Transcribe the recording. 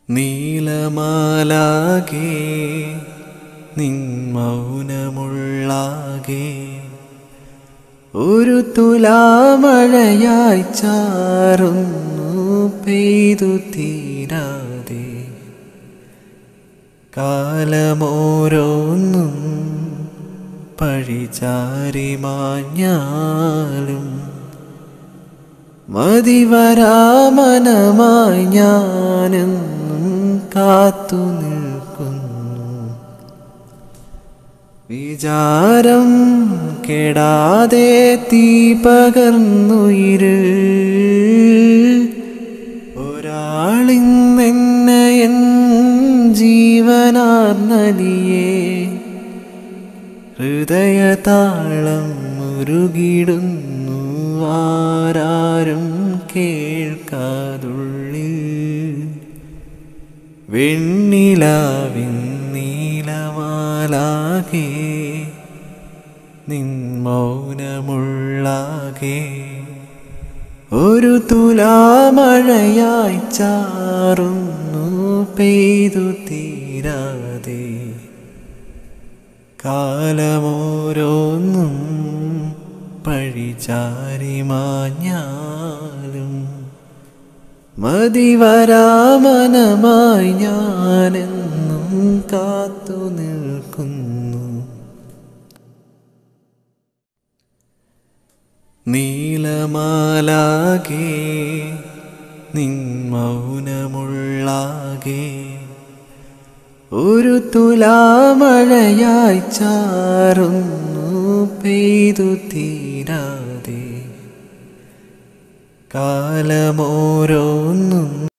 നീലമാലാകെ നിൻ മൗനമുള്ളാകെ ഒരു തുലാമഴയായി ചാറുന്നു പെയ്തു തീരാതെ കാലമോരോന്നും പഴിചാരി മാഞ്ഞാലും മതിവരാമനമായി ഞാനെന്നും കാത്തു നിൽക്കുന്നു വിചാരം കെടാതെ തീ പകർന്നുയിര് ഒരാളിന്നെന്നെ എൻ ജീവനാർന്നലിയേ ഹൃദയതാളം മുരുകിടുന്നു ആരാരും കേൾക്കാതുള്ളിൽ വെണ്ണിലാവിൻ നീലമാലാകെ നിൻ മൗനമുള്ളാകെ ഒരു തുലാമഴയായി ചാറുന്നു പെയ്തു തീരാതെ കാലമോരോന്നും പഴിചാരി മാഞ്ഞാലും മതിവരാമനമായി ഞാനെന്നും കാത്തു നിൽക്കുന്നു നീലമാലാകെ നിൻ മൗനമുള്ളാകെ ഒരു തുലാമഴയായി ചാറുന്നു പെയ്തു തീരാതെ കാലമോരോന്നും